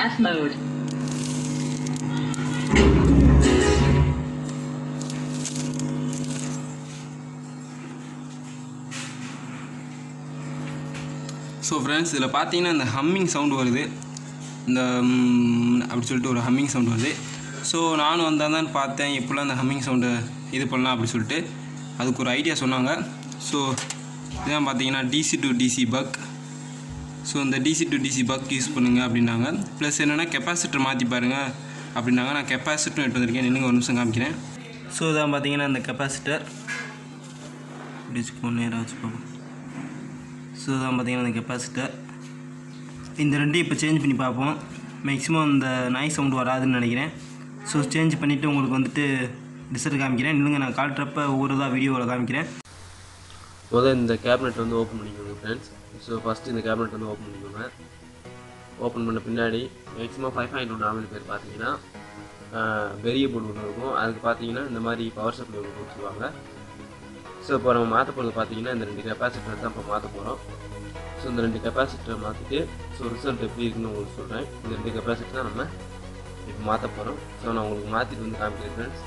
AF mode. So friends இதில் பார்த்தீங்கன்னா இந்த ஹம்மிங் சவுண்டு வருது இந்த ம், அப்படி சொல்லிட்டு ஒரு ஹம்மிங் சவுண்டு வருது ஸோ நானும் வந்தால் தான் பார்த்தேன் எப்படிலாம் அந்த ஹம்மிங் சவுண்டை இது பண்ணலாம் அப்படி சொல்லிட்டு அதுக்கு ஒரு ஐடியா சொன்னாங்க ஸோ இதான் பார்த்தீங்கன்னா DC to DC buck so இந்த DC to DC buck use பண்ணுங்க அப்படின்னாங்க ப்ளஸ் என்னென்னா கெப்பாசிட்டர் மாற்றி பாருங்கள் அப்படின்னாங்க நான் கெப்பாசிட்டரும் எடுத்து வந்திருக்கேன் நின்னுங்க ஒரு நிமிஷம் காமிக்கிறேன் ஸோ இதான் பார்த்தீங்கன்னா இந்த கெப்பாசிட்டர் இப்படி வச்சுக்கோ நேராக வச்சுக்கோங்க ஸோ தான் பார்த்தீங்கன்னா இந்த கெப்பாசிட்டர் இந்த ரெண்டையும் இப்போ சேஞ்ச் பண்ணி பார்ப்போம் மேக்ஸிமம் இந்த நாய் சவுண்டு வராதுன்னு நினைக்கிறேன் ஸோ சேஞ்ச் பண்ணிவிட்டு உங்களுக்கு வந்துட்டு ரிசல்ட் காமிக்கிறேன் இல்லைங்க நான் காட்டுறப்ப ஒவ்வொரு இதாக வீடியோவில் காமிக்கிறேன் முதல் இந்த கேபினெட் வந்து ஓப்பன் பண்ணிக்கோங்க ஃப்ரெண்ட்ஸ் ஸோ ஃபஸ்ட்டு இந்த கேபினெட் வந்து ஓப்பன் பண்ணிக்கோங்க ஓப்பன் பண்ண பின்னாடி மேக்ஸிமம் ஃபைவ் பாயிண்ட் ஒன் நாமில் பேர் பார்த்தீங்கன்னா பெரிய போர்டு ஒன்று இருக்கும் அதுக்கு பார்த்தீங்கன்னா இந்த மாதிரி பவர் சப்ளை ஒன்று கொடுத்துருவாங்க ஸோ இப்போ நம்ம மாற்ற போகிறது பார்த்தீங்கன்னா இந்த ரெண்டு கெப்பாசிட்டர் தான் இப்போ மாற்ற போகிறோம் ஸோ இந்த ரெண்டு கெப்பாசிட்டரை மாற்றிட்டு ஸோ ரிசல்ட் எப்படி இருக்குன்னு உங்களுக்கு சொல்கிறேன் இந்த ரெண்டு கெப்பாசிட்டர் தான் நம்ம இப்போ மாற்ற போகிறோம் ஸோ நான் உங்களுக்கு மாற்றிட்டு வந்து காமிக்கிறேன் ஃப்ரெண்ட்ஸ்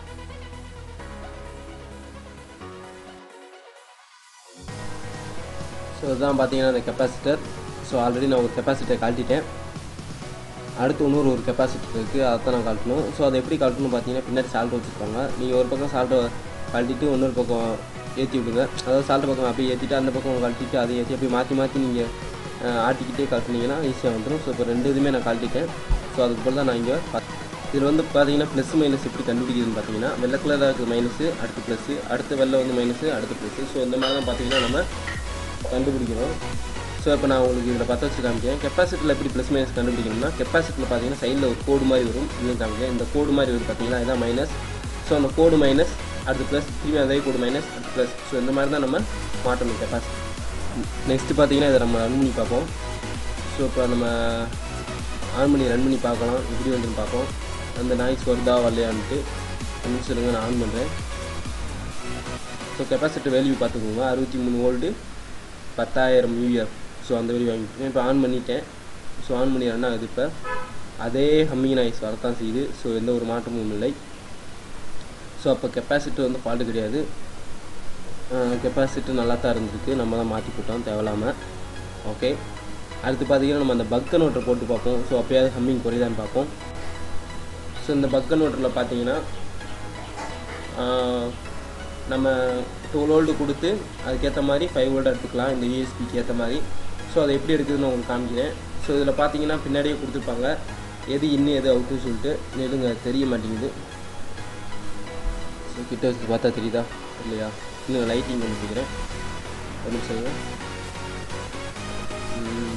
ஸோ இதுதான் பார்த்தீங்கன்னா இந்த கெப்பாசிட்டர் ஸோ ஆல்ரெடி நான் ஒரு கெப்பாசிட்டர் கழட்டிட்டேன் அடுத்து இன்னொரு ஒரு கெப்பாசிட்டர் இருக்குது அதை தான் நான் கழட்டணும் ஸோ அதை எப்படி கழட்டணும் பார்த்தீங்கன்னா பின்னாடி சால்ட் வச்சுருப்பாங்க நீங்கள் ஒரு பக்கம் சால்ட்டை கழட்டிட்டு இன்னொரு பக்கம் ஏற்றி விடுங்க அதாவது சால்ட் பக்கம் அப்படியே ஏற்றிட்டு அந்த பக்கம் கழட்டிட்டு அதை ஏற்றி அப்படியே மாற்றி மாற்றி நீங்கள் ஆட்டிக்கிட்டே கழட்டினீங்கன்னா ஈஸியாக வந்துடும் ஸோ இப்போ ரெண்டு இதுவுமே நான் கழட்டிட்டேன் ஸோ அதுக்கு போல் தான் நான் இங்கே இதில் வந்து பார்த்தீங்கன்னா ப்ளஸ் மைனஸ் எப்படி கண்டுபிடிக்கிறதுன்னு பார்த்தீங்கன்னா வெள்ளை கலராக இருக்குது மைனஸு அடுத்து ப்ளஸ்ஸு அடுத்து வெள்ளை வந்து மைனஸு அடுத்து ப்ளஸ்ஸு ஸோ இந்த மாதிரி தான் பார்த்தீங்கன்னா நம்ம கண்டுபிடிக்கணும் ஸோ இப்போ நான் உங்களுக்கு இதில் பற்ற வச்சு காமிக்கிறேன் கெப்பாசிட்டியில் எப்படி ப்ளஸ் மைனஸ் கண்டுபிடிக்கணும்னா கெப்பாசிட்டியில் பார்த்தீங்கன்னா சைடில் ஒரு கோடு மாதிரி வரும் இதுவும் காமிக்கிறேன் இந்த கோடு மாதிரி வரும் பார்த்தீங்கன்னா இதான் மைனஸ் ஸோ அந்த கோடு மைனஸ் அடுத்து ப்ளஸ் திரும்பி அதே கோடு மைனஸ் அடுத்து ப்ளஸ் ஸோ இந்த மாதிரி தான் நம்ம மாட்டணும் கெப்பாசிட்டி நெக்ஸ்ட்டு பார்த்தீங்கன்னா இதை நம்ம ரன் பண்ணி பார்ப்போம் ஸோ இப்போ நம்ம ஆன் பண்ணி ரன் பண்ணி பார்க்கலாம் எப்படி வந்துன்னு பார்ப்போம் அந்த நாய்ஸ் வருதா வரலையான்ட்டு நிமிஷம் இருங்க நான் ஆன் பண்ணுறேன் ஸோ கெப்பாசிட்டர் வேல்யூ பார்த்துக்கோங்க அறுபத்தி மூணு வோல்ட்டு பத்தாயிரம் யூஎஃப் ஸோ அந்த வேல்யூ வாங்கிட்டேன் இப்போ ஆன் பண்ணிட்டேன் ஸோ ஆன் பண்ணி ரன் ஆகுது இப்போ அதே ஹம்மிங் நாய்ஸ் வரத்தான் செய்யுது ஸோ எந்த ஒரு மாற்றமும் இல்லை ஸோ அப்போ கெப்பாசிட்டர் வந்து ஃபால்ட்டு கிடையாது கெப்பாசிட்டர் நல்லா தான் இருந்திருக்கு நம்ம தான் மாற்றி போட்டோம் தேவையில்லாமல் ஓகே அடுத்து பார்த்தீங்கன்னா நம்ம அந்த பக் கன்வெர்ட்டர் போட்டு பார்ப்போம் ஸோ அப்போயாவது ஹம்மிங் குறையுதான்னு பார்ப்போம் ஸோ இந்த பக் கன்வெர்ட்டரில் பார்த்தீங்கன்னா ஆஹ், நம்ம டுவெல் வோல்டு கொடுத்து அதுக்கேற்ற மாதிரி ஃபைவ் வோல்ட் எடுத்துக்கலாம் இந்த யூஎஸ்பிக்கு ஏற்ற மாதிரி ஸோ அதை எப்படி எடுக்குதுன்னு உங்களுக்கு காமிக்கிறேன் ஸோ இதில் பார்த்தீங்கன்னா பின்னாடியே கொடுத்துருப்பாங்க எது இன்னும் எது அவுட்டுன்னு சொல்லிட்டு நெடுங்க தெரிய மாட்டேங்குது ஸோ கிட்ட வச்சு பார்த்தா தெரியுதா இல்லையா இன்னும் லைட்டிங் கொண்டு போய்க்கிறேன் ஒரு நிமிஷம் இருங்க. ம்.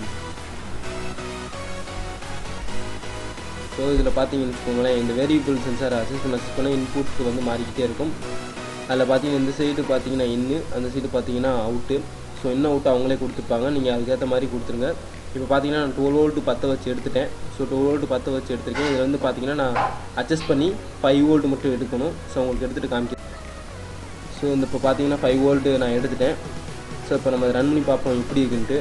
ஸோ இதில் பார்த்தீங்கன்னு வச்சுக்கோங்களேன் இந்த வேரியபிள் சென்சார் அசஸ் பண்ண அசஸ் பண்ண இன்புட் வந்து மாறிக்கிட்டே இருக்கும் அதில் பார்த்தீங்கன்னா இந்த சைடு பார்த்தீங்கன்னா இன்னு அந்த சைடு பார்த்தீங்கன்னா அவுட்டு ஸோ இன்னும் அவுட்டு அவங்களே கொடுத்துருப்பாங்க நீங்கள் அதுக்கேற்ற மாதிரி கொடுத்துருங்க இப்போ பார்த்தீங்கன்னா நான் டுவெல் வோல்ட்டு பற்ற வச்சு எடுத்துட்டேன் ஸோ டுவெல் வோல்ட்டு பற்ற வச்சு எடுத்திருக்கேன் இதில் வந்து பார்த்தீங்கன்னா நான் அட்ஜஸ்ட் பண்ணி ஃபைவ் வோல்ட் மட்டும் எடுக்கணும் ஸோ உங்களுக்கு எடுத்துகிட்டு காமிக்கிறேன் ஸோ இந்த இப்போ பார்த்தீங்கன்னா ஃபைவ் வோல்ட்டு நான் எடுத்துட்டேன் ஸோ இப்போ நம்ம ரன் பண்ணி பார்ப்போம் எப்படி இருக்குன்ட்டு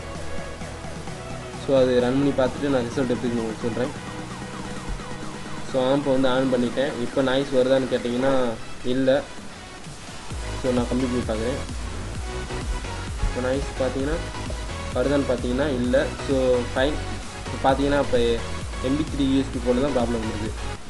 ஸோ அது ரன் பண்ணி பார்த்துட்டு நான் ரிசல்ட் எப்படி இருக்குன்னு உங்களுக்கு சொல்கிறேன் ஸோ ஆம்பை வந்து ஆன் பண்ணிட்டேன் இப்போ நாய்ஸ் வருதான்னு கேட்டிங்கன்னா இல்லை ஸோ நான் கம்மி பண்ணி பார்க்குறேன் இப்போ நாய்ஸ் பார்த்தீங்கன்னா வருதான்னு பார்த்தீங்கன்னா இல்லை ஸோ ஃபைன் இப்போ பார்த்தீங்கன்னா இப்போ எம்பி த்ரீ யூஎஸ்பி போல தான் ப்ராப்ளம் இருக்குது